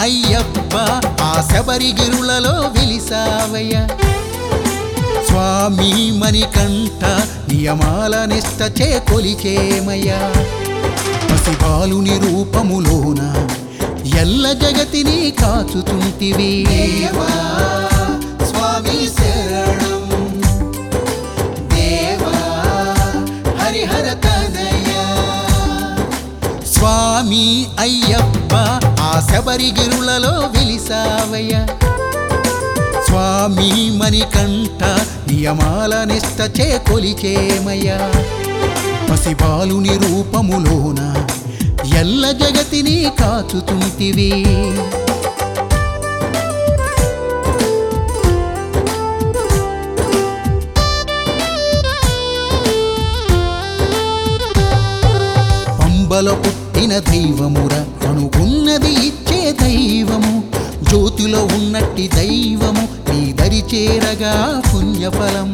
అయ్యప్ప ఆ శబరిగిరులలో వెలిసావయ్య స్వామి మణికంఠ నియమాల నిష్ట చే కొలిచేమయ్యా పసిబాలుని రూపములోన ఎల్ల జగతిని కాచుతుంటివి దేవా స్వామి శరణం దేవా హరిహర తనయా స్వామి అయ్యప్ప ఆ శబరిగిరులలో వెలిసావయ్య స్వామి మణికంఠ నియమాల నిష్ట చే కొలిచేమయ్యా పసిబాలుని రూపములోన ఎల్ల జగతిని కాచుతుంటివి పంబల పుట్టిన దైవముర అనుకున్నది ఇచ్చే దైవము జ్యోతిలో ఉన్నట్టి దైవము నీ దరి చేరగా పుణ్యఫలం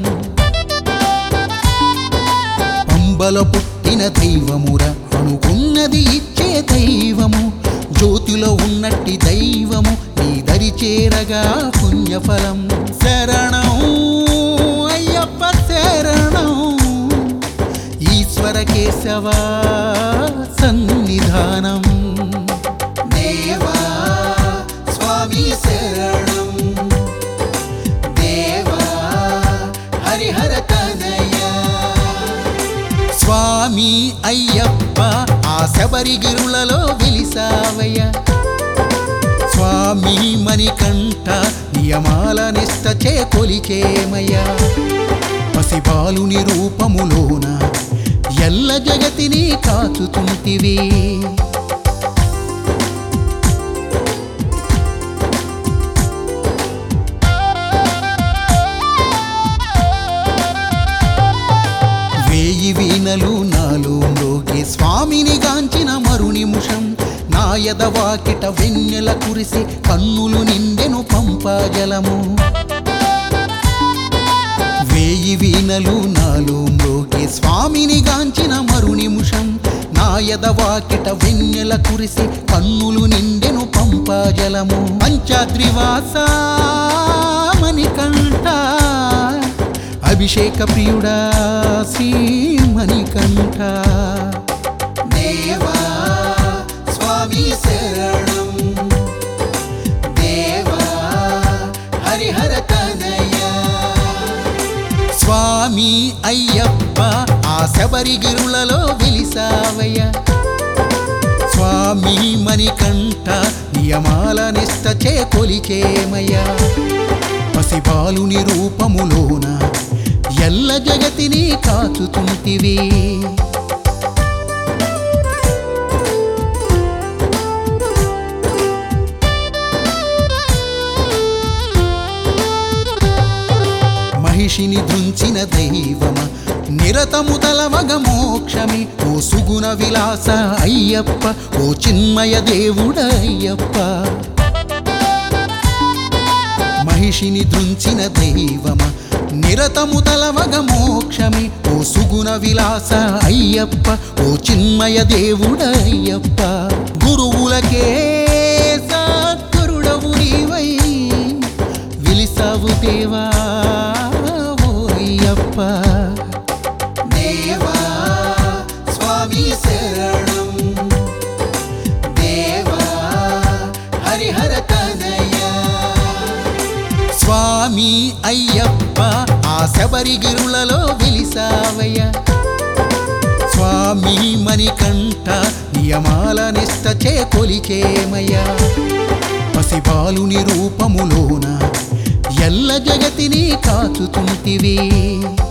పంబల పుట్టిన దైవముర అనుకున్నది ఇచ్చే దైవము జ్యోతిలో ఉన్నట్టి దైవము నీ దరి చేరగా పుణ్యఫలం శరణం అయ్యప్ప శరణం ఈశ్వర కేశవ సన్నిధానం దేవా స్వామి శరణం దేవా హరిహర తనయా స్వామి అయ్యప్ప ఆ శబరిగిరులలో వెలిసావయ్య స్వామి మణికంఠ నియమాల నిష్ట చే కొలిచేమయ్యా పసిబాలుని రూపములోన ఎల్ల జగతిని కాచుతుంటివి వేయి వీణలు నాలో మ్రోగే స్వామిని గాంచిన మరు నిముషం నా ఎదవాకిట వెన్నెల కురిసి కన్నులు నిండెను పంపాజలము వేయి వీణలు నాలో మ్రోగే స్వామిని గాంచిన మరు నిముషం నా ఎదవాకిట వెన్నెల కురిసి కన్నులు నిండెను పంపాజలము పంచాద్రివాస మణికంఠ అభిషేక ప్రియుడా శ్రీ మణికంఠ దేవా స్వామి శరణం దేవా హరిహర తనయా స్వామి అయ్యప్ప ఆ శబరిగిరులలో వెలిసావయ్య స్వామి మణికంఠ నియమాల నిష్ట చే కొలిచేమయ్యా పసిబాలుని రూపములోన ఎల్ల జగతిని కాచుతుంటివి మహిషిని ధృంచిన దైవమ నిరతము తలవగ మోక్షమి ఓ సుగుణ విలాస అయ్యప్ప ఓ చిన్మయ దేవుడ అయ్యప్ప మహిషిని ధృంచిన దైవమ నిరతము తలవగ మోక్షమి ఓ సుగుణ విలాస అయ్యప్ప ఓ చిన్మయ దేవుడ అయ్యప్ప గురువులకే సద్గురుడవు నీవై విలిసావు దేవా ఓ అయ్యప్ప దేవా స్వామి శరణం దేవా హరిహర తనయా స్వామి అయ్యప్ప ఆ శబరిగిరులలో వెలిసావయ్య స్వామి మణికంఠ నియమాల నిష్ట చే కొలిచేమయ్యా పసిబాలుని రూపములోన ఎల్ల జగతిని కాచుతుంటివి